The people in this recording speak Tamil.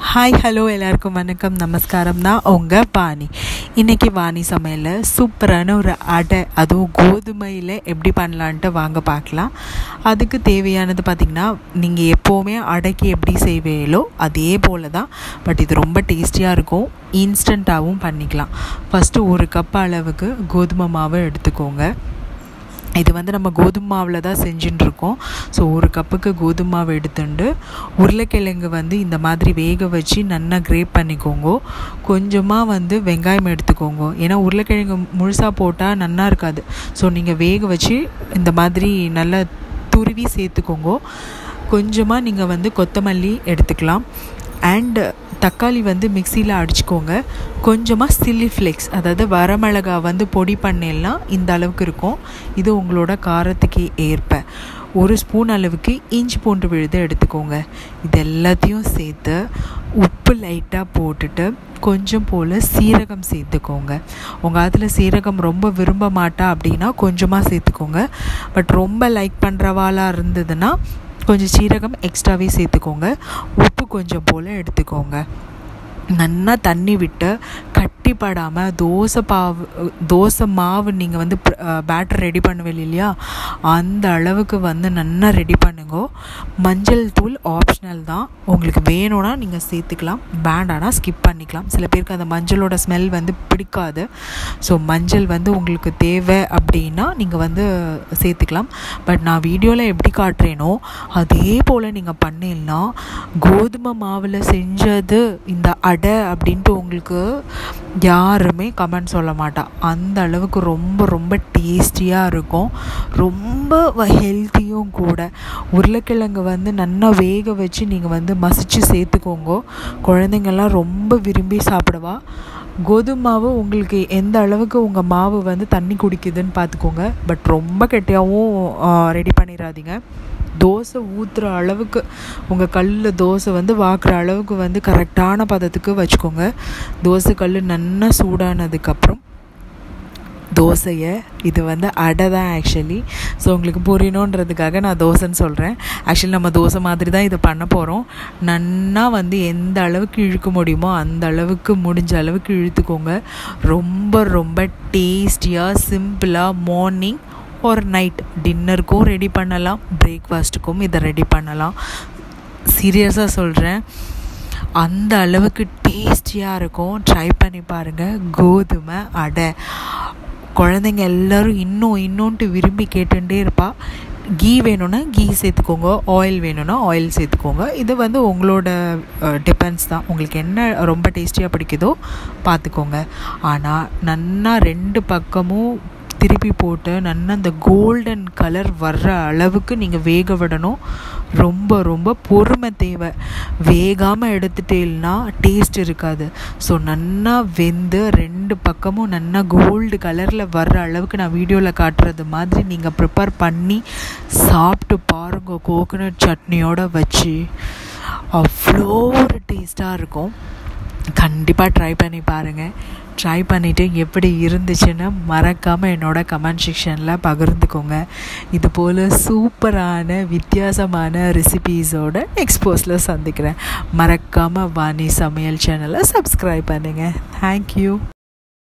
ஹாய் ஹலோ எல்லாருக்கும் வணக்கம் நமஸ்காரம் நான் உங்கள் வாணி இன்றைக்கி வாணி சமையலில் சூப்பரான ஒரு அடை அதுவும் கோதுமையில் எப்படி பண்ணலான்ட்டு வாங்க பார்க்கலாம் அதுக்கு தேவையானது பார்த்திங்கன்னா நீங்கள் எப்போவுமே அடைக்கு எப்படி செய்வீங்களோ அதே போல் தான் பட் இது ரொம்ப டேஸ்டியாக இருக்கும் இன்ஸ்டண்ட்டாகவும் பண்ணிக்கலாம் ஃபஸ்ட்டு ஒரு கப் அளவுக்கு கோதுமை மாவை எடுத்துக்கோங்க இது வந்து நம்ம கோதுமை மாவில் தான் செஞ்சுட்டுருக்கோம் ஸோ ஒரு கப்புக்கு கோதுமை மாவு எடுத்துட்டு உருளைக்கிழங்கு வந்து இந்த மாதிரி வேக வச்சு நல்லா கிரேப் பண்ணிக்கோங்க கொஞ்சமாக வந்து வெங்காயம் எடுத்துக்கோங்க ஏன்னா உருளைக்கிழங்கு முழுசாக போட்டால் நல்லா இருக்காது ஸோ நீங்கள் வேக வச்சு இந்த மாதிரி நல்லா துருவி சேர்த்துக்கோங்க கொஞ்சமாக நீங்கள் வந்து கொத்தமல்லி எடுத்துக்கலாம் அண்டு தக்காளி வந்து மிக்சியில் அடிச்சுக்கோங்க கொஞ்சமாக சில்லி ஃப்ளேக்ஸ் அதாவது வரமிளகா வந்து பொடி பண்ணலாம் இந்த அளவுக்கு இருக்கும் இது உங்களோட காரத்துக்கு ஏற்ப ஒரு ஸ்பூன் அளவுக்கு இஞ்சி பூண்டு விழுது எடுத்துக்கோங்க இது எல்லாத்தையும் சேர்த்து உப்பு லைட்டாக போட்டுட்டு கொஞ்சம் போல் சீரகம் சேர்த்துக்கோங்க உங்கள் அதில் சீரகம் ரொம்ப விரும்ப மாட்டா அப்படின்னா கொஞ்சமாக சேர்த்துக்கோங்க பட் ரொம்ப லைக் பண்ணுறவாளாக இருந்ததுன்னா கொஞ்சம் சீரகம் எக்ஸ்ட்ராவே சேர்த்துக்கோங்க உப்பு கொஞ்சம் போல் எடுத்துக்கோங்க நல்லா தண்ணி விட்டு கட்டிப்படாமல் தோசை பாவு தோசை மாவு நீங்கள் வந்து பேட்டர் ரெடி பண்ணுவீங்க இல்லையா அந்த அளவுக்கு வந்து நல்லா ரெடி பண்ணுங்க மஞ்சள் தூள் ஆப்ஷனல் தான் உங்களுக்கு வேணும்னா நீங்கள் சேர்த்துக்கலாம் வேண்டானா ஸ்கிப் பண்ணிக்கலாம் சில பேருக்கு அந்த மஞ்சளோட ஸ்மெல் வந்து பிடிக்காது ஸோ மஞ்சள் வந்து உங்களுக்கு தேவை அப்படின்னா நீங்கள் வந்து சேர்த்துக்கலாம் பட் நான் வீடியோவில் எப்படி காட்டுறேனோ அதே போல் நீங்கள் பண்ணிடனா கோதுமை மாவில் செஞ்சது இந்த அடை அப்படின்ட்டு உங்களுக்கு யாருமே கமெண்ட் சொல்ல மாட்டா அந்த அளவுக்கு ரொம்ப ரொம்ப டேஸ்டியாக இருக்கும் ரொம்ப ஹெல்த்தியும் கூட உருளைக்கிழங்கு வந்து நல்லா வேக வச்சு நீங்கள் வந்து மசித்து சேர்த்துக்கோங்க குழந்தைங்கள்லாம் ரொம்ப விரும்பி சாப்பிடுவா கோதுமை மாவு உங்களுக்கு எந்த அளவுக்கு உங்கள் மாவு வந்து தண்ணி குடிக்குதுன்னு பார்த்துக்கோங்க பட் ரொம்ப கெட்டியாகவும் ரெடி பண்ணிடாதீங்க தோசை ஊற்றுற அளவுக்கு உங்கள் கல்லில் தோசை வந்து வாக்குற அளவுக்கு வந்து கரெக்டான பதத்துக்கு வச்சுக்கோங்க தோசை கல் நல்லா சூடானதுக்கப்புறம் தோசையை இது வந்து அடை தான் ஆக்சுவலி ஸோ உங்களுக்கு புரியணுன்றதுக்காக நான் தோசைன்னு சொல்கிறேன் ஆக்சுவலி நம்ம தோசை மாதிரி தான் இதை பண்ண போகிறோம் நன்னா வந்து எந்த அளவுக்கு இழுக்க முடியுமோ அந்த அளவுக்கு முடிஞ்ச அளவுக்கு இழுத்துக்கோங்க ரொம்ப ரொம்ப டேஸ்டியாக சிம்பிளாக மார்னிங் ஒரு நைட் டின்னருக்கும் ரெடி பண்ணலாம் பிரேக்ஃபாஸ்ட்டுக்கும் இதை ரெடி பண்ணலாம் சீரியஸாக சொல்கிறேன் அந்த அளவுக்கு டேஸ்டியாக இருக்கும் ட்ரை பண்ணி பாருங்கள் கோதுமை அடை குழந்தைங்க எல்லோரும் இன்னும் இன்னொன்ட்டு விரும்பி கேட்டுகிட்டே இருப்பா கீ வேணும்னா கீ சேர்த்துக்கோங்க ஆயில் வேணும்னா ஆயில் சேர்த்துக்கோங்க இது வந்து உங்களோட டிபெண்ட்ஸ் தான் உங்களுக்கு என்ன ரொம்ப டேஸ்டியாக பிடிக்குதோ பார்த்துக்கோங்க ஆனால் நன்னா ரெண்டு பக்கமும் திருப்பி போட்டு நல்லா அந்த கோல்டன் கலர் வர்ற அளவுக்கு நீங்கள் வேக விடணும் ரொம்ப ரொம்ப பொறுமை தேவை வேகாமல் எடுத்துட்டேன்னா டேஸ்ட் இருக்காது ஸோ நல்லா வெந்து ரெண்டு பக்கமும் நல்லா கோல்டு கலரில் வர்ற அளவுக்கு நான் வீடியோவில் காட்டுறது மாதிரி நீங்கள் ப்ரிப்பேர் பண்ணி சாப்பிட்டு பாருங்கள் கோகோனட் சட்னியோடு வச்சு அவ்வளோ ஒரு டேஸ்ட்டாக இருக்கும் கண்டிப்பாக ட்ரை பண்ணி பாருங்கள் ட்ரை பண்ணிவிட்டு எப்படி இருந்துச்சுன்னு மறக்காமல் என்னோடய கமெண்ட் செக்ஷனில் பகிர்ந்துக்கோங்க இது போல் சூப்பரான வித்தியாசமான ரெசிபீஸோட நெக்ஸ்ட் போஸ்ட்டில் சந்திக்கிறேன் மறக்காமல் வாணி சமையல் சேனலை சப்ஸ்கிரைப் பண்ணுங்கள் தேங்க்யூ